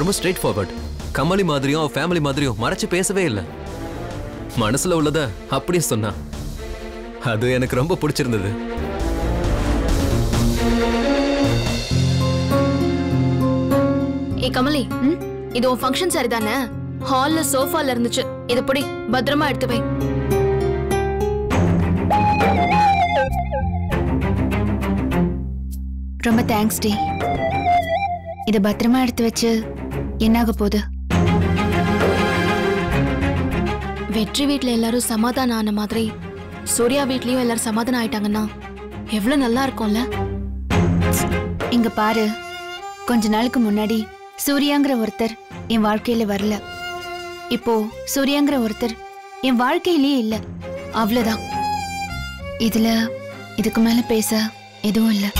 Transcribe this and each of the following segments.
ரொம்ப straight forward Kamali மாதிரியும் அவ ஃபேமிலி மாதிரியும் மறைச்சு பேசவே இல்லை மனசுல உள்ளத அப்படியே சொன்னா அது எனக்கு ரொம்ப பிடிச்சிருந்தது ஏ கமலி இது உன் ஃபங்க்ஷன் சாரி தானே ஹால்ல சோஃபால இருந்துச்சு இது புடி பத்திரமா எடுத்து வை ரொம்ப தேங்க்ஸ் டி இதை பத்திரமா எடுத்து வச்சு என்னாக போகுது வெற்றி வீட்ல எல்லாரும் சமாதானம் ஆன மாதிரி சூர்யா வீட்லயும் எல்லாரும் சமாதானம் ஆயிட்டாங்கன்னா எவ்வளவு நல்லா இருக்கும்ல இங்க பாரு கொஞ்ச நாளுக்கு முன்னாடி சூர்யாங்கிற ஒருத்தர் என் வாழ்க்கையில வரல இப்போ சூர்யாங்கிற ஒருத்தர் என் வாழ்க்கையிலேயே இல்ல அவ்வளவுதான் இதுல இதுக்கு மேல பேச எதுவும் இல்ல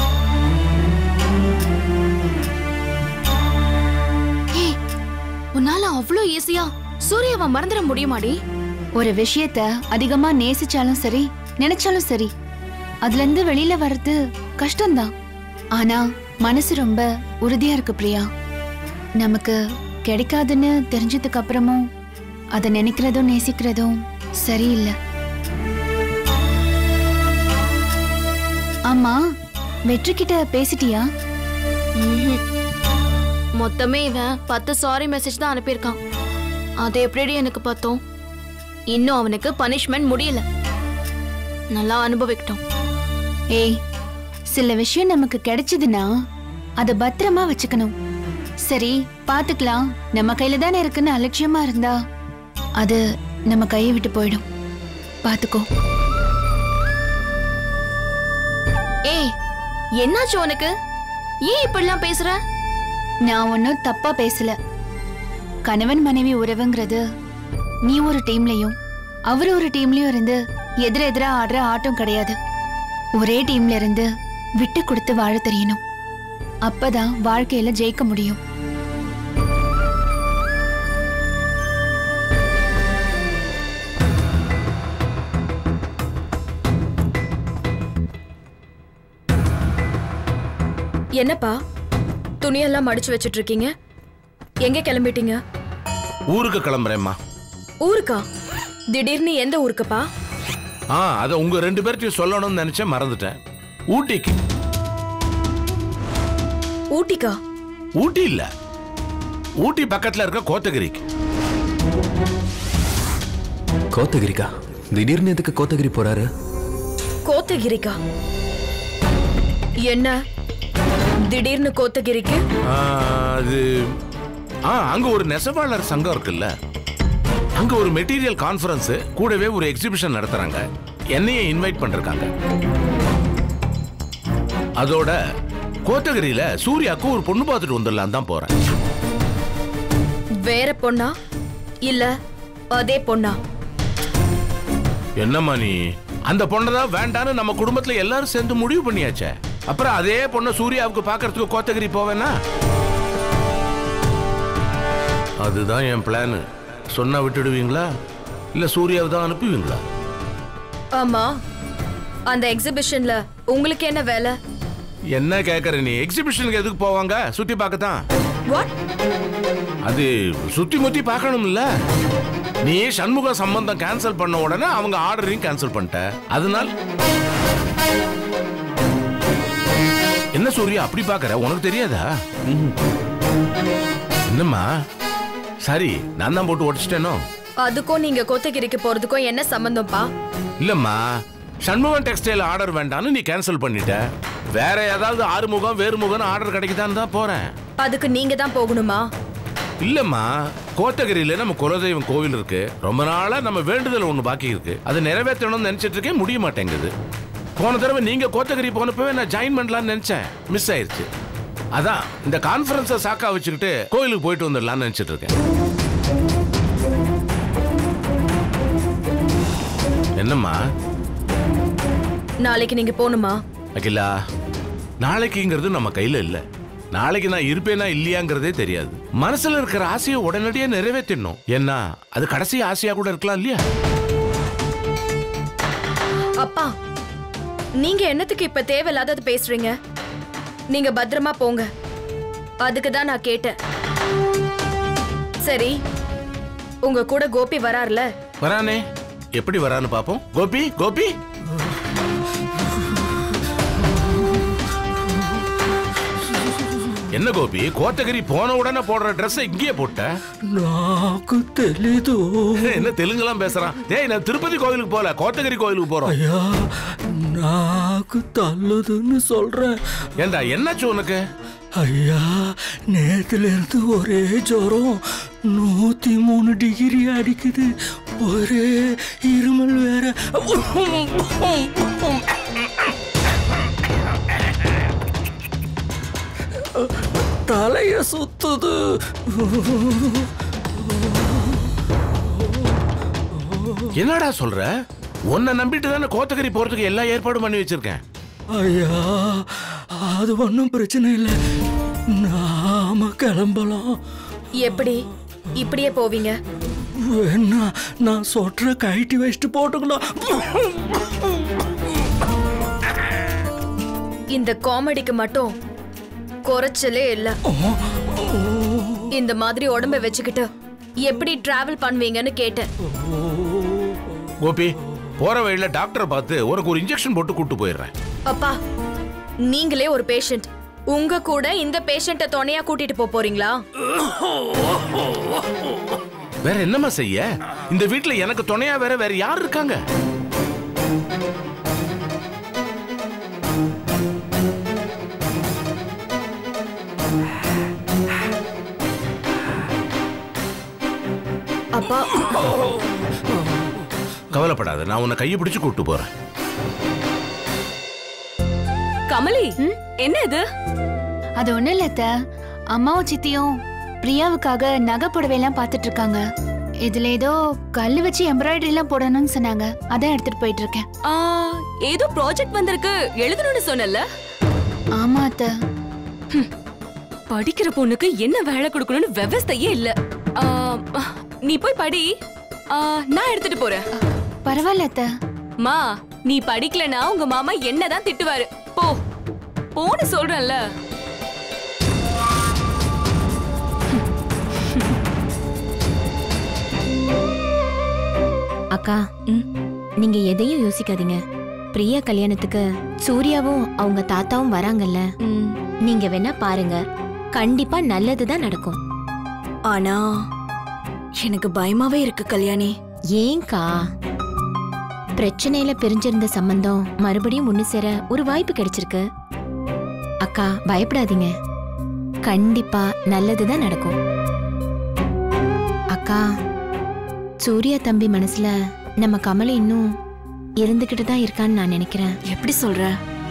ஏய் உன்னால அவ்வளோ ஈஸியா சூர்யாவை மறந்துட முடியுமாடி ஒரு விஷயத்த அதிகமா நேசிச்சாலும் சரி நினைச்சாலும் சரி அதுல இருந்து வெளியில வர்றது கஷ்டம்தான் ஆனா மனசு ரொம்ப உறுதியா இருக்கு பிரியா நமக்கு கிடைக்காதுன்னு தெரிஞ்சதுக்கு அப்புறமும் அதை நினைக்கிறதும் நேசிக்கிறதும் சரியில்லை ஆமா வெற்றி கிட்ட பேசிட்டியா ம்ஹும். மொத்தமே இவன் பத்து சாரி மெசேஜ் தான் அனுப்பியிருக்கான் அது எப்படி எனக்கு பார்த்தோம் இன்னும் அவனுக்கு பனிஷ்மெண்ட் முடியல நல்லா அனுபவிக்கட்டும் ஏய் சில விஷயம் நமக்கு கிடைச்சதுன்னா அதை பத்திரமா வச்சுக்கணும் சரி பாத்துக்கலாம் நம்ம கையில தானே இருக்குன்னு அலட்சியமா இருந்தா அது நம்ம கையை விட்டு போயிடும் பாத்துக்கோ ஏய் என்னாச்சு உனக்கு ஏன் இப்படிலாம் பேசுற நான் ஒன்னும் தப்பா பேசல கணவன் மனைவி உறவுங்கிறது நீ ஒரு டீம்லயும் அவர் ஒரு டீம்லயும் இருந்து எதிர எதிரா ஆடுற ஆட்டம் கிடையாது ஒரே டீம்ல இருந்து விட்டு கொடுத்து வாழ தெரியணும் அப்பதான் வாழ்க்கையில ஜெயிக்க முடியும் என்னப்பா துணியெல்லாம் மடிச்சு வச்சிட்டு இருக்கீங்க எங்க கிளம்பிட்டீங்க ஊருக்கு கிளம்புறேம்மா ஊருக்கா திடீர்னு எந்த ஊருக்குப்பா ஆ அதை உங்க ரெண்டு பேர்த்தையும் சொல்லணும்னு நினைச்சேன் மறந்துட்டேன் ஊட்டிக்கு ஊட்டிக்கா ஊட்டி இல்ல ஊட்டி பக்கத்துல இருக்க கோத்தகிரிக்கு கோத்தகிரிக்கா திடீர்னு எதுக்கு கோத்தகிரி போறாரு கோத்தகிரிக்கா என்ன திடீர்னு கோத்தகிரிக்கு ஆ, அது ஆ அங்க ஒரு நெசவாளர் சங்கம் இருக்குல்ல அங்க ஒரு மெட்டீரியல் கான்ஃபரன்ஸ் கூடவே ஒரு எக்ஸிபிஷன் நடத்துறாங்க என்னையும் இன்வைட் பண்ணிருக்காங்க அதோட கோத்தகிரியில சூர்யாக்கு ஒரு பொண்ணு பார்த்துட்டு வந்துடலாம் தான் போறேன் வேற பொண்ணா இல்ல அதே பொண்ணா என்னம்மா நீ அந்த பொண்ணை தான் வேண்டான்னு நம்ம குடும்பத்துல எல்லாரும் சேர்ந்து முடிவு பண்ணியாச்சே அப்புறம் அதே பொண்ணை சூர்யாவுக்கு பார்க்கறதுக்கு கோத்தகிரி போவேனா அதுதான் என் பிளான் சொன்னா விட்டுடுவீங்களா இல்ல சூர்யாவை தான் அனுப்புவீங்களா ஆமா அந்த எக்ஸிபிஷன்ல உங்களுக்கு என்ன வேலை என்ன கேக்குற நீ எக்ஸிபிஷனுக்கு எதுக்கு போவாங்க சுத்தி பார்க்க தான் வாட் அது சுத்தி முத்தி பார்க்கணும்ல நீ சண்முக சம்பந்தம் கேன்சல் பண்ண உடனே அவங்க ஆர்டரையும் கேன்சல் பண்ணிட்ட அதனால் என்ன சூர்யா அப்படி பார்க்கற உனக்கு தெரியாதா ம்ஹும். என்னம்மா சரி நான் தான் போட்டு உடச்சிட்டேனோ அதுக்கும் நீங்க கோத்தகிரிக்கு போறதுக்கும் என்ன சம்பந்தம்ப்பா இல்லம்மா சண்முகம் டெக்ஸ்டைல் ஆர்டர் வேண்டாம்னு நீ கேன்சல் பண்ணிட்ட வேற ஏதாவது ஆறுமுகம் வேறுமுகம் ஆர்டர் கிடைக்குதான்னு தான் போறேன் அதுக்கு நீங்க தான் போகணுமா இல்லம்மா கோத்தகிரியில நம்ம குலதெய்வம் கோவில் இருக்கு ரொம்ப நாளா நம்ம வேண்டுதல் ஒண்ணு பாக்கி இருக்கு அதை நிறைவேற்றணும்னு நினைச்சிட்டு இருக்கேன் முடிய மாட்டேங்குது போன தடவை நீங்க கோத்தகிரி போனப்பவே நான் ஜாயின் பண்ணலாம்னு நினைச்சேன் மிஸ் ஆயிருச்சு அதான் இந்த கான்ஃபரன்ஸை சாக்கா வச்சுக்கிட்டு கோயிலுக்கு போயிட்டு வந்துடலாம்னு நினைச்சிட்டு இருக்கேன் என்னம்மா நாளைக்கு நீங்க போகணுமா அகிலா நாளைக்குங்கிறது நம்ம கையில இல்ல நாளைக்கு நான் இருப்பேனா இல்லையாங்கிறதே தெரியாது மனசுல இருக்கிற ஆசையை உடனடியா நிறைவேற்றணும் ஏன்னா அது கடைசி ஆசையா கூட இருக்கலாம் இல்லையா அப்பா நீங்க என்னத்துக்கு இப்ப தேவையில்லாதது பேசுறீங்க நீங்க பத்திரமா போங்க அதுக்கு தான் நான் கேட்டேன் சரி உங்க கூட கோபி வரார்ல வரானே எப்படி வரான்னு பாப்போம் கோபி கோபி என்ன கோபி கோத்தகிரி போன உடனே போடுற ட்ரெஸ் இங்கேயே போட்ட నాకు తెలీదు என்ன தெலுங்குலாம் பேசுறான் டேய் நான் திருப்பதி கோவிலுக்கு போல கோத்தகிரி கோவிலுக்கு போறோம் ஐயா నాకు தள்ளுதுன்னு சொல்றேன் ஏண்டா என்னாச்சு உனக்கு ஐயா நேத்துல இருந்து ஒரே ஜுரம் நூத்தி மூணு டிகிரி அடிக்குது ஒரே இருமல் வேற தலைய சுத்துது என்னடா சொல்ற உன்னை நம்பிட்டு தானே கோத்தகிரி போறதுக்கு எல்லா ஏற்பாடும் பண்ணி வச்சிருக்கேன் ஐயா அது ஒன்றும் பிரச்சனை இல்லை நாம கிளம்பலாம் எப்படி இப்படியே போவீங்க வேணா நான் சொற்ற கைட்டி வச்சுட்டு போட்டுக்கலாம் இந்த காமெடிக்கு மட்டும் குறைச்சலே இல்ல இந்த மாதிரி உடம்ப வச்சுக்கிட்டு எப்படி டிராவல் பண்ணுவீங்கன்னு கேட்டேன் கோபி போற வழியில டாக்டரை பார்த்து உனக்கு ஒரு இன்ஜெக்ஷன் போட்டு கூட்டு போயிடுறேன் அப்பா நீங்களே ஒரு பேஷண்ட் உங்க கூட இந்த பேஷண்ட்ட துணையா கூட்டிட்டு போப் போறீங்களா வேற என்னம்மா செய்ய இந்த வீட்ல எனக்கு துணையா வேற வேற யார் இருக்காங்க அப்பா கவலைப்படாத நான் உன்னை கையை பிடிச்சு கூட்டு போறேன் கமலி என்ன இது அது ஒண்ணும் இல்ல அத்தை. அம்மாவும் சித்தியும் பிரியாவுக்காக நகை புடவையெல்லாம் பார்த்துட்டு இருக்காங்க இதுல ஏதோ கல்லு வச்சு எம்ப்ராய்டரி எல்லாம் போடணும்னு சொன்னாங்க அதான் எடுத்துட்டு போயிட்டு இருக்கேன் ஆ, ஏதோ ப்ராஜெக்ட் வந்திருக்கு எழுதணும்னு சொன்னல ஆமா அத்தை படிக்கிற பொண்ணுக்கு என்ன வேலை கொடுக்கணும்னு விவஸ்தையே இல்ல ஆ, நீ போய் படி ஆ, நான் எடுத்துட்டு போறேன் பரவாயில்ல அத்தை மா நீ படிக்கலனா உங்க மாமா என்னதான் திட்டுவாரு போ போன்னு சொல்றேன்ல அக்கா நீங்க எதையும் யோசிக்காதீங்க பிரியா கல்யாணத்துக்கு சூர்யாவும் அவங்க தாத்தாவும் வராங்கல்ல நீங்க வேணா பாருங்க கண்டிப்பா நல்லதுதான் நடக்கும் ஆனா எனக்கு பயமாவே இருக்கு கல்யாணி ஏங்கா பிரச்சனையில பிரிஞ்சிருந்த சம்பந்தம் மறுபடியும் ஒண்ணு சேர ஒரு வாய்ப்பு கிடைச்சிருக்கு அக்கா பயப்படாதீங்க கண்டிப்பா நல்லதுதான் நடக்கும் அக்கா சூர்யா தம்பி மனசுல நம்ம கமலை இன்னும் இருந்துகிட்டு தான் இருக்கான்னு நான் நினைக்கிறேன் எப்படி சொல்ற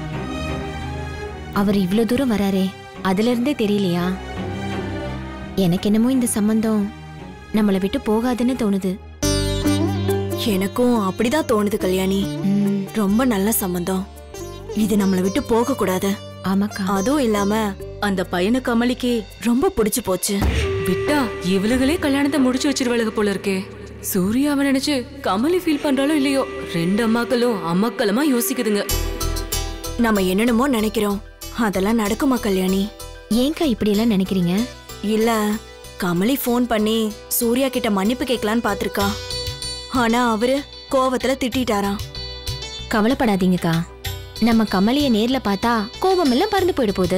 அவர் இவ்ளோ தூரம் வராரே அதுல இருந்தே தெரியலையா எனக்கு என்னமோ இந்த சம்பந்தம் நம்மளை விட்டு போகாதுன்னு தோணுது எனக்கும் அப்படிதான் தோணுது கல்யாணி ம், ரொம்ப நல்ல சம்பந்தம் இது நம்மளை விட்டு போக கூடாது ஆமாக்கா அதுவும் இல்லாம அந்த பையனு கமலிக்கு ரொம்ப பிடிச்சு போச்சு விட்டா இவளுகளே கல்யாணத்தை முடிச்சு வச்சிருவாளுக போல இருக்கே சூர்யாவை நினைச்சு கமலி ஃபீல் பண்றாளோ இல்லையோ ரெண்டு அம்மாக்களும் அம்மாக்களமா யோசிக்குதுங்க நம்ம என்னென்னமோ நினைக்கிறோம் அதெல்லாம் நடக்குமா கல்யாணி ஏங்கா இப்படி எல்லாம் நினைக்கிறீங்க இல்ல கமலி ஃபோன் பண்ணி சூர்யா கிட்ட மன்னிப்பு கேட்கலான்னு பாத்திருக்கா ஆனா அவரு கோவத்துல திட்டிட்டாராம் கவலைப்படாதீங்கக்கா நம்ம கமலிய நேர்ல பார்த்தா கோபம் எல்லாம் பறந்து போயிட போகுது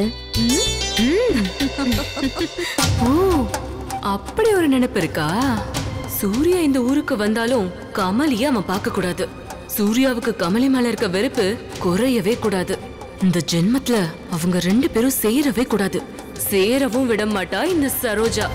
ஓ அப்படி ஒரு நினைப்பு இருக்கா சூர்யா இந்த ஊருக்கு வந்தாலும் கமலிய அவன் பார்க்க கூடாது சூர்யாவுக்கு கமலி மேல இருக்க வெறுப்பு குறையவே கூடாது இந்த ஜென்மத்துல அவங்க ரெண்டு பேரும் சேரவே கூடாது சேரவும் விட மாட்டா இந்த சரோஜா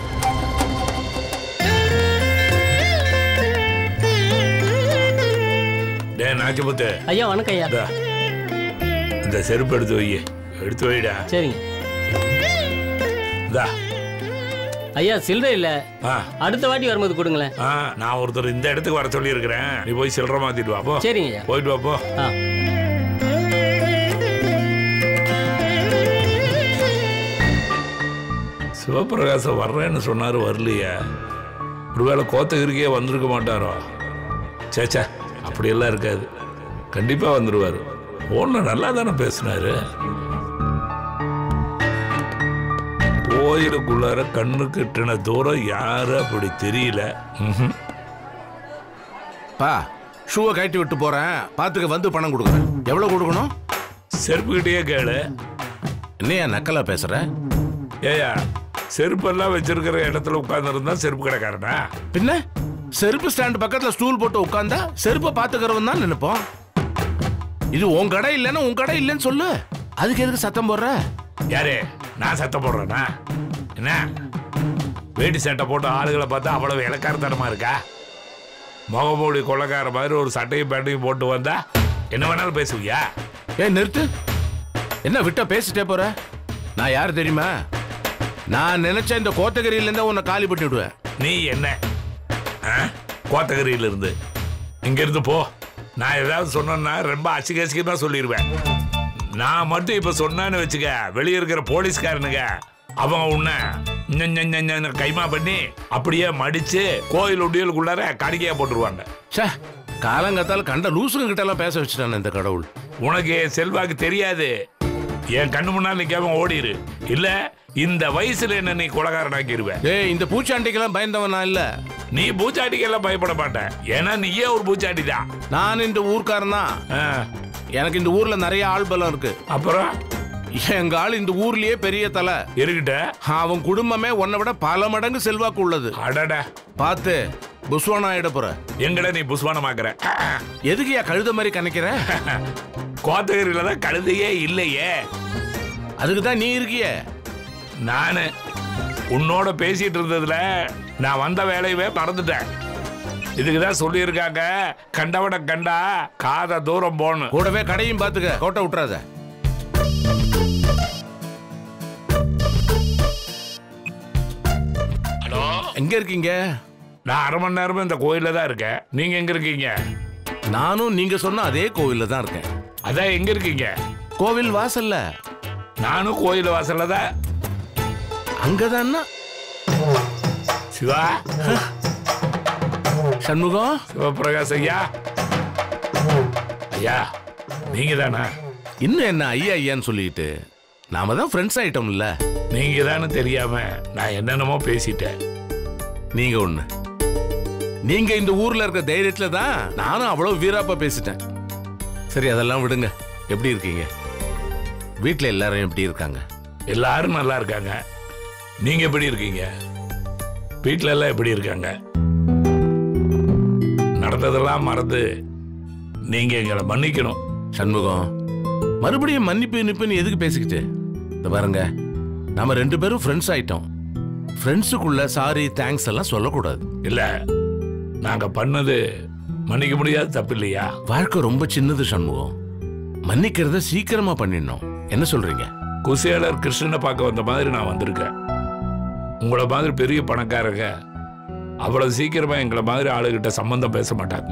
டே நாச்சிமுத்து ஐயா வணக்கம் ஐயா இந்தா, இந்த செருப்பு எடுத்து வை எடுத்து வைடா சரிங்க இந்தா ஐயா சில்லறை இல்ல ஆ அடுத்த வாட்டி வரும்போது கொடுங்களேன் ஆ நான் ஒருத்தர் இந்த இடத்துக்கு வர சொல்லியிருக்கிறேன் நீ போய் சில்லற மாத்திட்டு வா போ சரிங்க ஐயா போயிட்டு வா போ ஆ சிவபிரகாசம் வர்றேன்னு சொன்னாரு வரலையே ஒருவேளை கோத்தகிரிக்கே வந்திருக்க மாட்டாரோ சேச்சா அப்படியெல்லாம் இருக்காது கண்டிப்பா வந்துருவாரு போன்ல நல்லா தானே பேசினாரு ஓ கோயிலுக்குள்ளார கண்ணு கட்டின தூரம் யாரு அப்படி தெரியல ம்ஹும். பா ஷூவை கழட்டி விட்டு போறேன் பாத்துக்க வந்து பணம் கொடுக்குறேன் எவ்வளவு கொடுக்கணும் செருப்புக்கிட்டே கேளு என்னையா நக்கலா பேசுற ஏயா செருப்பெல்லாம் வச்சிருக்கிற இடத்துல உட்கார்ந்துருந்தா செருப்பு கடைக்காரனா பின்ன செருப்பு ஸ்டாண்ட் பக்கத்துல ஸ்டூல் போட்டு உட்கார்ந்தா செருப்பை பாத்துக்கிறவன் தான் நினைப்போம் இது உன் கடை இல்லைன்னா உன் கடை இல்லைன்னு சொல்லு அதுக்கு எதுக்கு சத்தம் போடுற யாரு நான் சத்தம் போடுறேனா என்ன வேட்டி சட்டை போட்டு ஆளுகளை பார்த்தா அவ்வளவு இலக்காரத்தனமா இருக்கா முகமூடி கொள்ளக்கார மாதிரி ஒரு சட்டையும் பேண்டையும் போட்டு வந்தா என்ன வேணாலும் பேசுவியா ஏய் நிறுத்து என்ன விட்டா பேசிட்டே போற நான் யார் தெரியுமா நான் நினைச்ச இந்த கோத்தகிரியில இருந்தா உன்னை காலி பண்ணி விடுவேன் நீ என்ன ஆ? கோத்தகிரியில இருந்து இங்க இருந்து போ நான் ஏதாவது சொன்னேன்னா ரொம்ப அசிங்க அசிங்கமா சொல்லிடுவேன் நான் மட்டும் இப்ப சொன்னான்னு வச்சுக்க வெளியே இருக்கிற போலீஸ்காரனுங்க அவங்க உன்னை ஞ- ஞ- ஞ- ஞ- கைமா பண்ணி அப்படியே மடிச்சு கோயில் உண்டியலுக்குள்ளார கடிக்கையா போட்டுருவாங்க ச்சே காலங்காத்தால கண்ட லூசுங்க கிட்ட எல்லாம் பேச வச்சுட்டானே இந்த கடவுள் உனக்கு என் செல்வாக்கு தெரியாது என் கண்ணு முன்னால் நிக்காம ஓடிரு இல்ல இந்த வயசுல என்ன நீ கொலகாரனாக்கிடுவேன் ஏய் இந்த பூச்சாண்டிக்கெல்லாம் பயந்தவன் நான் இல்ல நீ பூச்சாட்டிக்கெல்லாம் பயப்பட மாட்டேன் ஏன்னா நீயே ஒரு பூச்சாட்டி தான் நான் இந்த ஊர்க்காரன் தான் எனக்கு இந்த ஊர்ல நிறைய ஆள் பலம் இருக்கு அப்புறம் எங்க ஆள் இந்த ஊர்லயே பெரிய தலை இருக்கிட்ட அவன் குடும்பமே உன்னை விட பல மடங்கு செல்வாக்கு உள்ளது அடட பார்த்து புஸ்வானா ஆயிட போற எங்கட நீ புஸ்வானமாக்குற எதுக்குயா கழுத மாதிரி கணக்கிற கோத்தகிரியில தான் கழுதையே இல்லையே அதுக்கு தான் நீ இருக்கியே நானு உன்னோட பேசிட்டு இருந்ததுல நான் வந்த வேலையவே மறந்துட்டேன் இதுக்கு தான் சொல்லியிருக்காங்க கண்டவட கண்டா காத தூரம் போகணும் கூடவே கடையும் பாத்துக்க கோட்டை விட்டுறாத ஹலோ எங்க இருக்கீங்க நான் அரை மணி நேரமா இந்த கோயில்ல தான் இருக்கேன் நீங்க எங்க இருக்கீங்க நானும் நீங்க சொன்ன அதே கோவில்ல தான் இருக்கேன் அதான் எங்க இருக்கீங்க கோவில் வாசல்ல நானும் கோயில் வாசல்ல தான் அங்கதான்னா சிவா சண்முகம் சிவபிரகாஷ் ஐயா ஐயா நீங்க தானா இன்னும் என்ன ஐயா ஐயான்னு சொல்லிட்டு நாம தான் ஃப்ரெண்ட்ஸ் ஆயிட்டோம்ல நீங்க தானே தெரியாம நான் என்னென்னமோ பேசிட்டேன் நீங்க ஒண்ணு நீங்க இந்த ஊர்ல இருக்க தைரியத்துல தான் நானும் அவ்வளவு வீராப்பா பேசிட்டேன் சரி அதெல்லாம் விடுங்க எப்படி இருக்கீங்க வீட்ல எல்லாரும் எப்படி இருக்காங்க எல்லாரும் நல்லா இருக்காங்க நீங்க எப்படி இருக்கீங்க வீட்ல எல்லாம் எப்படி இருக்காங்க நடந்ததெல்லாம் மறந்து நீங்க எங்களை மன்னிக்கணும் சண்முகம் மறுபடியும் மன்னிப்பு நிப்புன்னு எதுக்கு பேசிக்கிட்டு இந்த பாருங்க நாம ரெண்டு பேரும் ஃப்ரெண்ட்ஸ் ஆயிட்டோம் ஃப்ரெண்ட்ஸுக்குள்ள சாரி தேங்க்ஸ் எல்லாம் சொல்லக்கூடாது இல்ல நாங்க பண்ணது மன்னிக்க முடியாத தப்பு இல்லையா வாழ்க்கை ரொம்ப சின்னது சண்முகம் மன்னிக்கிறத சீக்கிரமா பண்ணிடணும் என்ன சொல்றீங்க குசேலர் கிருஷ்ணனை பார்க்க வந்த மாதிரி நான் வந்திருக்கேன் உங்கள மாதிரி பெரிய பணக்காரங்க அவ்வளவு சீக்கிரமா எங்களை மாதிரி ஆளுகிட்ட சம்பந்தம் பேச மாட்டாங்க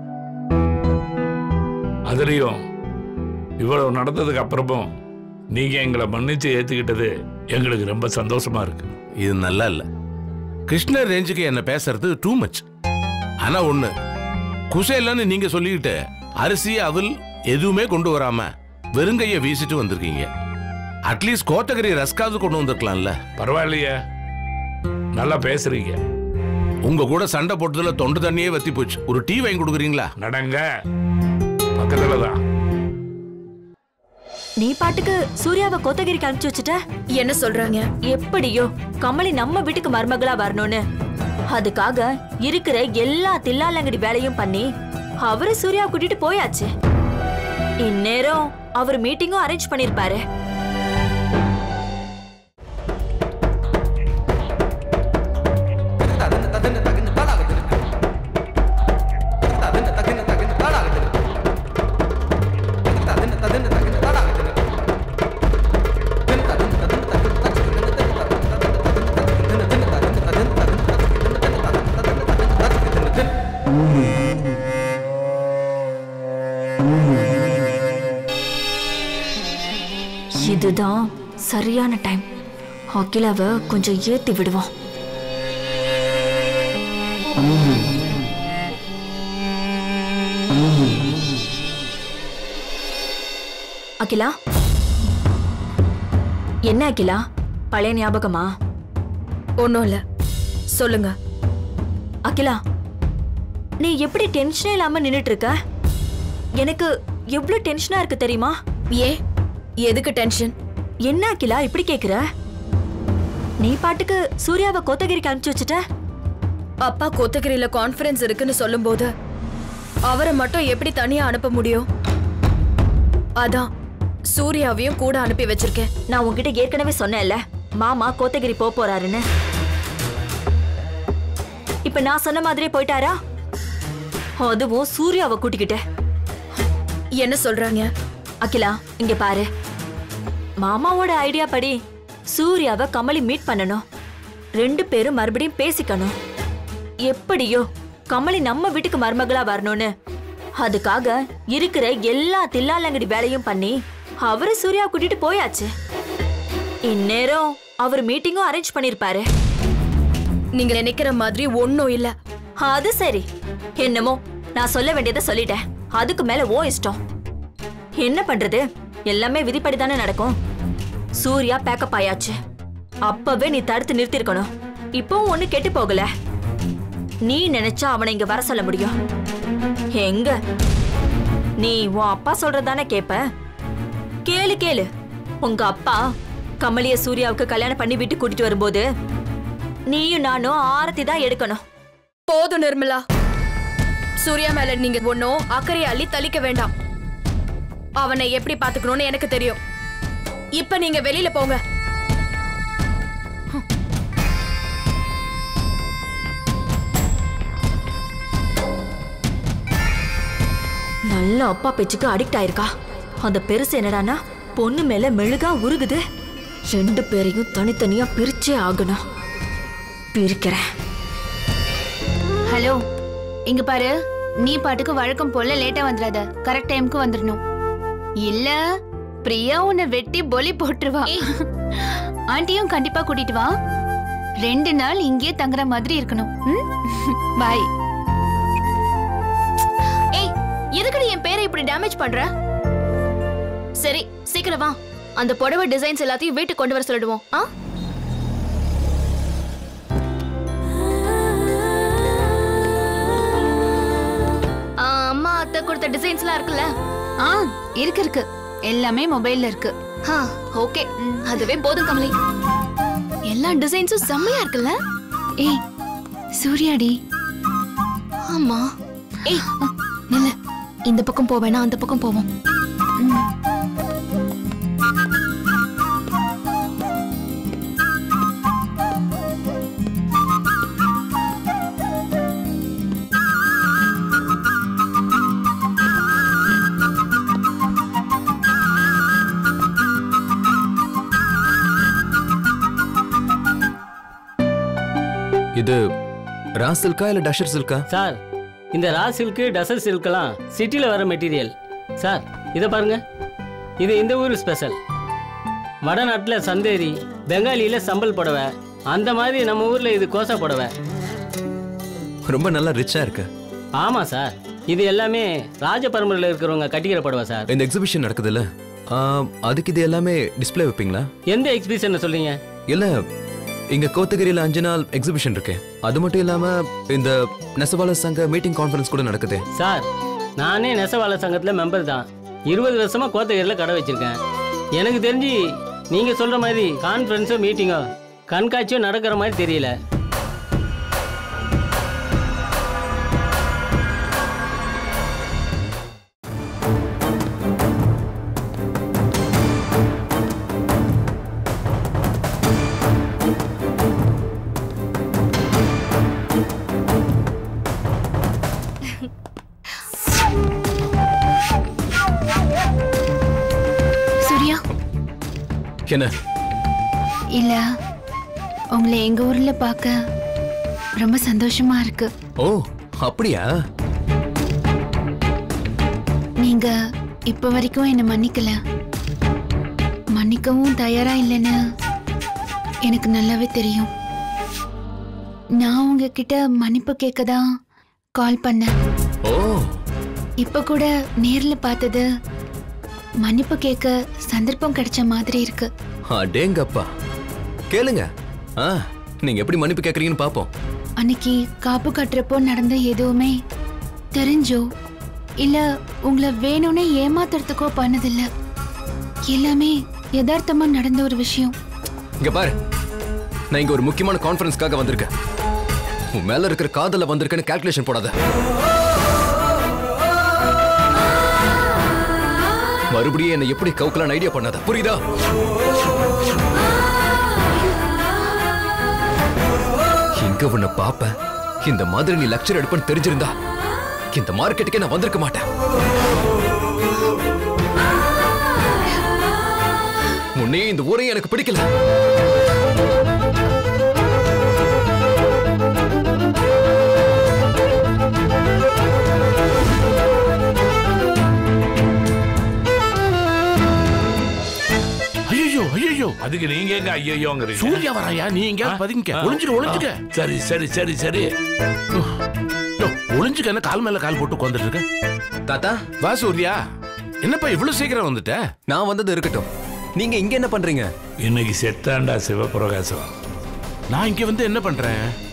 அதுலயும் இவ்வளவு நடந்ததுக்கு அப்புறமும் நீங்க எங்களை மன்னிச்சு ஏத்துக்கிட்டது எங்களுக்கு ரொம்ப சந்தோஷமா இருக்கு இது நல்லா இல்ல கிருஷ்ணர் ரேஞ்சுக்கு என்ன பேசுறது டூ மச் ஆனா ஒண்ணு குசேலன்னு நீங்க சொல்லிக்கிட்டு அரிசி அவல் எதுவுமே கொண்டு வராம வெறுங்கைய வீசிட்டு வந்திருக்கீங்க அட்லீஸ்ட் கோத்தகிரி ரஸ்காவது கொண்டு வந்திருக்கலாம்ல பரவாயில்லையே நல்லா பேசுறீங்க உங்க கூட சண்டை போட்டதுல தொண்டு தண்ணியே வத்தி போச்சு ஒரு டீ வாங்கி கொடுக்குறீங்களா நடங்க பக்கத்துல தான் நீ பாட்டுக்கு சூர்யாவை கோத்தகிரிக்கு அனுப்பிச்சு வச்சுட்ட என்ன சொல்றாங்க எப்படியோ கமலி நம்ம வீட்டுக்கு மருமகளா வரணும்னு அதுக்காக இருக்கிற எல்லா தில்லாலங்கடி வேலையும் பண்ணி அவரு சூர்யா கூட்டிட்டு போயாச்சு இந்நேரம் அவர் மீட்டிங்கும் அரேஞ்ச் பண்ணிருப்பாரு இதுதான் சரியான டைம் அகிலாவை கொஞ்சம் ஏத்தி விடுவோம் அகிலா என்ன அகிலா பழைய ஞாபகமா ஒன்றும் இல்லை சொல்லுங்க அகிலா நீ எப்படி டென்ஷனே இல்லாம நின்னுட்டு இருக்க எனக்கு எவ்வளவு டென்ஷனா இருக்கு தெரியுமா ஏ எதுக்கு டென்ஷன் என்ன அகிலா இப்படி கேக்குற நீ பாட்டுக்கு சூர்யாவை கோத்தகிரிக்கு அனுப்பிச்சு வச்சுட்ட அப்பா கோத்தகிரியில கான்ஃபரன்ஸ் இருக்குன்னு சொல்லும்போது அவரை மட்டும் எப்படி தனியா அனுப்ப முடியும் அதான் சூர்யாவையும் கூட அனுப்பி வச்சிருக்கேன் நான் உன்கிட்ட ஏற்கனவே சொன்னேன்ல மாமா கோத்தகிரி போப் போறாருன்னு இப்ப நான் சொன்ன மாதிரியே போயிட்டாரா அதுவும் சூர்யாவை கூட்டிக்கிட்டு என்ன சொல்றாங்க அகிலா இங்க பாரு மாமாவோட ஐடியா படி சூர்யாவை கமலி மீட் பண்ணணும் ரெண்டு பேரும் மறுபடியும் பேசிக்கணும் எப்படியோ கமலி நம்ம வீட்டுக்கு மருமகளா வரணும்னு அதுக்காக இருக்கிற எல்லா தில்லாலங்கடி வேலையும் பண்ணி அவரு சூர்யா கூட்டிட்டு போயாச்சு இந்நேரம் அவர் மீட்டிங்கும் அரேஞ்ச் பண்ணிருப்பாரு நீங்க நினைக்கிற மாதிரி ஒன்னும் இல்ல அது சரி என்னமோ நான் சொல்ல வேண்டியதை சொல்லிட்டேன் அதுக்கு மேல ஓ இஷ்டம் என்ன பண்றது எல்லாமே விதிப்படி தானே நடக்கும் சூர்யா பேக்கப் ஆயாச்சு அப்பவே நீ தடுத்து நிறுத்திருக்கணும் இப்பவும் ஒண்ணு கெட்டு போகல நீ நினைச்சா அவனை இங்க வர சொல்ல முடியும் எங்க நீ உன் அப்பா சொல்றதானே கேப்ப கேளு கேளு உங்க அப்பா கமலிய சூர்யாவுக்கு கல்யாணம் பண்ணி வீட்டுக்கு கூட்டிட்டு வரும்போது நீயும் நானும் ஆரத்தி தான் எடுக்கணும் போதும் நிர்மலா சூர்யா மேல நீங்க ஒன்னும் அக்கறை அள்ளி தளிக்க வேண்டாம் அவனை எப்படி பாத்துக்கணும்னு எனக்கு தெரியும் இப்ப நீங்க வெளியில போங்க நல்ல அப்பா பேச்சுக்கு அடிக்ட் ஆயிருக்கா அந்த பெருசு என்னடான்னா பொண்ணு மேல மெழுகா உருகுது ரெண்டு பேரையும் தனித்தனியா பிரிச்சே ஆகணும் பிரிக்கிறேன் ஹலோ இங்க பாரு நீ பாட்டுக்கு வழக்கம் போல லேட்டா வந்துடாத கரெக்ட் டைம்க்கு வந்துடணும் இல்ல பிரியா உன்னை வெட்டி பொலி போட்டுருவா ஆண்டியும் கண்டிப்பா கூட்டிட்டு வா ரெண்டு நாள் இங்கேயே தங்குற மாதிரி இருக்கணும் பாய் ஏய் எதுக்குடி என் பேரை இப்படி டேமேஜ் பண்ற சரி சீக்கிரம் வா அந்த புடவை டிசைன்ஸ் எல்லாத்தையும் வீட்டுக்கு கொண்டு வர சொல்லிடுவோம் ஆ ஆ, அம்மா அத்தை கொடுத்த டிசைன்ஸ்லாம் இருக்குல்ல ஆ இருக்கு இருக்கு எல்லாமே மொபைல்ல இருக்கு ஆ ஓகே அதுவே போதும் கமலி எல்லா டிசைன்ஸும் செம்மையா இருக்குல்ல ஏய் சூர்யாடி ஆமா ஏய் நில்லு இந்த பக்கம் போவேனா அந்த பக்கம் போவோம் இது ரா சில்கா இல்ல டஷர் சில்கா சார் இந்த ரா சில்க்கு டசர் சில்கெல்லாம் சிட்டியில் வர மெட்டீரியல் சார் இதை பாருங்க இது இந்த ஊர் ஸ்பெஷல் வடநாட்டில் சந்தேரி பெங்காலியில் சம்பல் புடவை அந்த மாதிரி நம்ம ஊரில் இது கோசா புடவை ரொம்ப நல்லா ரிச்சா இருக்கு ஆமாம் சார் இது எல்லாமே ராஜ பரம்பரையில் இருக்கிறவங்க கட்டிக்கிற புடவை சார் இந்த எக்ஸிபிஷன் நடக்குதுல்ல ஆ, அதுக்கு இது எல்லாமே டிஸ்ப்ளே வைப்பீங்களா எந்த எக்ஸிபிஷன் சொல்றீங்க இல்ல இங்க கோத்தகிரியில அஞ்சு நாள் எக்ஸிபிஷன் இருக்கு அது மட்டும் இல்லாம இந்த நெசவாள சங்க மீட்டிங் கான்ஃபரன்ஸ் கூட நடக்குது சார் நானே நெசவாள சங்கத்தில் மெம்பர் தான் இருபது வருஷமா கோத்தகிரியில் கடை வச்சிருக்கேன் எனக்கு தெரிஞ்சு நீங்கள் சொல்கிற மாதிரி கான்ஃபரன்ஸோ மீட்டிங்கோ கண்காட்சியோ நடக்கிற மாதிரி தெரியல சூர்யா என்ன இல்ல உங்களை எங்க ஊர்ல பார்க்க ரொம்ப சந்தோஷமா இருக்கு ஓ அப்படியா நீங்க இப்ப வரைக்கும் என்ன மன்னிக்கல மன்னிக்கவும் தயாரா இல்லைன்னு எனக்கு நல்லாவே தெரியும் நான் உங்ககிட்ட மன்னிப்பு கேட்க தான் கால் பண்ணேன் ஓ இப்ப கூட நேர்ல பார்த்தது மன்னிப்பு கேட்க சந்தர்ப்பம் கிடைச்ச மாதிரி இருக்கு அடேங்கப்பா கேளுங்க ஆ நீங்க எப்படி மன்னிப்பு கேக்குறீங்கன்னு பாப்போம் அன்னைக்கு காப்பு கட்டுறப்போ நடந்த எதுவுமே தெரிஞ்சோ இல்ல உங்களை வேணும்னே ஏமாத்துறதுக்கோ பண்ணதில்ல எல்லாமே யதார்த்தமா நடந்த ஒரு விஷயம் இங்க பாரு நான் இங்க ஒரு முக்கியமான கான்ஃபரன்ஸ்க்காக வந்திருக்கேன் உன் மேல இருக்கிற காதல வந்திருக்கேன்னு கால்குலேஷன் போடாத மறுபடியும் என்னை எப்படி கவுக்கலான்னு ஐடியா பண்ணாத புரியுதா இங்க உன்னை பாப்பேன் இந்த மாதிரி நீ லெக்சர் எடுப்பேன்னு தெரிஞ்சிருந்தா இந்த மார்க்கெட்டுக்கே நான் வந்திருக்க மாட்டேன் முன்னே இந்த ஊரே எனக்கு பிடிக்கல ஐயோ ஐயோ அதுக்கு நீங்க எங்க ஐயோங்கிறீங்க சூர்யா வராயா நீ எங்கேயாவது பதுங்கிக்க ஒளிஞ்சுக்க ஒளிஞ்சுக்க சரி சரி சரி சரி யோ, ஒளிஞ்சுக்க என்ன கால் மேல கால் போட்டு உட்காந்துட்டு இருக்க தாத்தா வா சூர்யா என்னப்பா இவ்வளவு சீக்கிரம் வந்துட்ட நான் வந்தது இருக்கட்டும் நீங்க இங்க என்ன பண்றீங்க இன்னைக்கு செத்தாண்டா சிவபிரகாசம் நான் இங்க வந்து என்ன பண்றேன்